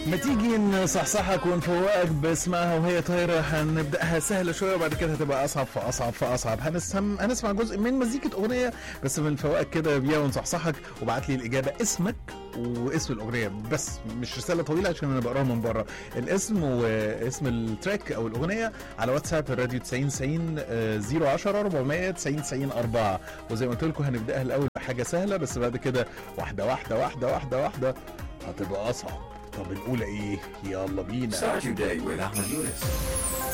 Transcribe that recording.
ما تيجي نصحصحك ونفوقك باسمها وهي طايرة هنبدأها سهلة شوية وبعد كده هتبقى أصعب فأصعب فأصعب هنسم هنسمع جزء من مزيكة أغنية بس بنفوقك كده بيها ونصحصحك وبعت لي الإجابة اسمك واسم الأغنية بس مش رسالة طويلة عشان أنا بقراها من بره الاسم واسم التراك أو الأغنية على واتساب الراديو 90 90 آه، 010 400 90 90 4 وزي ما قلت لكم هنبدأها الأول بحاجة سهلة بس بعد كده واحدة واحدة واحدة واحدة واحدة هتبقى أصعب طب الأولى إيه؟ يلا بينا Start your day with Ahmed Yunus.